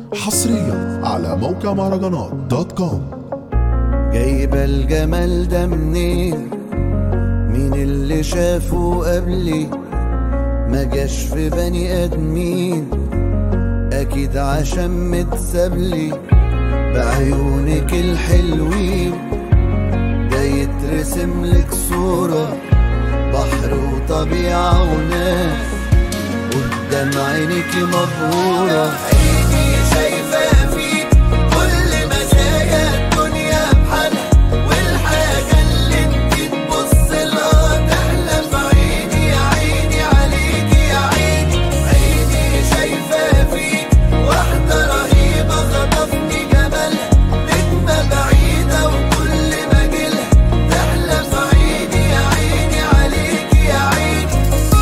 حصريا على موقع مهرجانات دوت كوم جايبة الجمال ده منين مين اللي شافه قبلي ما جاش في بني ادمين اكيد عشان متسابلي بعيونك الحلوين ده يترسم لك صورة بحر وطبيعة وناس قدام عينك مبهورة عيني شايفة فيك كل مزايا الدنيا بحالها والحاجة اللي انت تبص لها تحلى في عيني يا عيني عليكي يا عيني عيني شايفة فيك واحدة رهيبة خطفني جمالها نجمة بعيدة وكل ما جيلها تحلى في عيني يا عيني عليكي يا عيني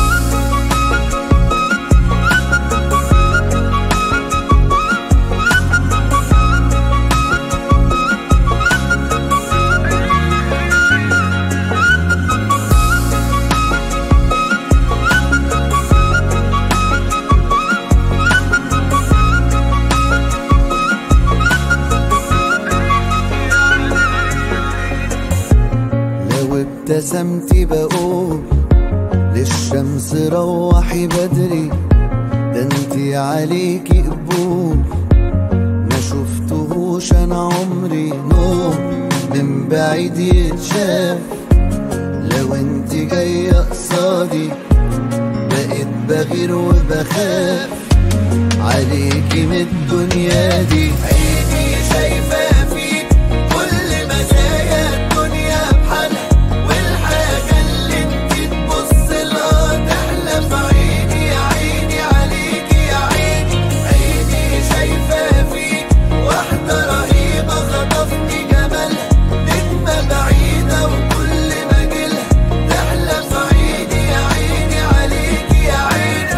لو ابتسمتي بقول للشمس روحي بدري ده انتي عليكي قبول ما شفتهوش انا عمري نور من بعيد يتشاف لو انتي جاية قصادي بقيت بغير وبخاف عليكي من الدنيا دي عيني شايفة فيك كل مزايا الدنيا بحالها والحاجة اللي انت تبص لها تحلى في عيني يا عيني عليكي يا عيني عيني شايفة فيك واحدة رهيبة خطفني جمالها نجمة بعيدة وكل ما جيلها تحلى في عيني يا عيني عليكي يا عيني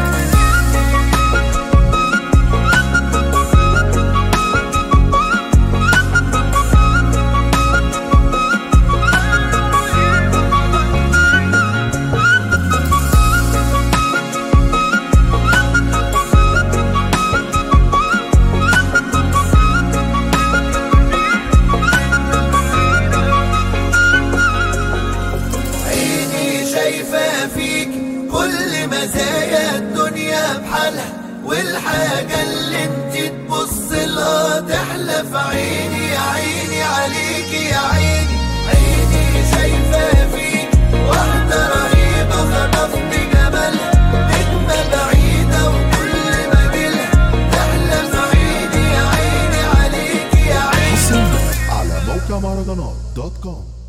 عيني شايفة فيك كل مزايا الدنيا بحالها والحاجة اللي انت تبص لها تحلى في عيني يا عيني عليكي يا عيني عيني شايفة فيك واحدة رهيبة خطفني جمالها نجمة بعيدة وكل ما جيلها تحلى في عيني يا عيني عليكي يا عيني حصريا على موقع مهرجانات دوت كوم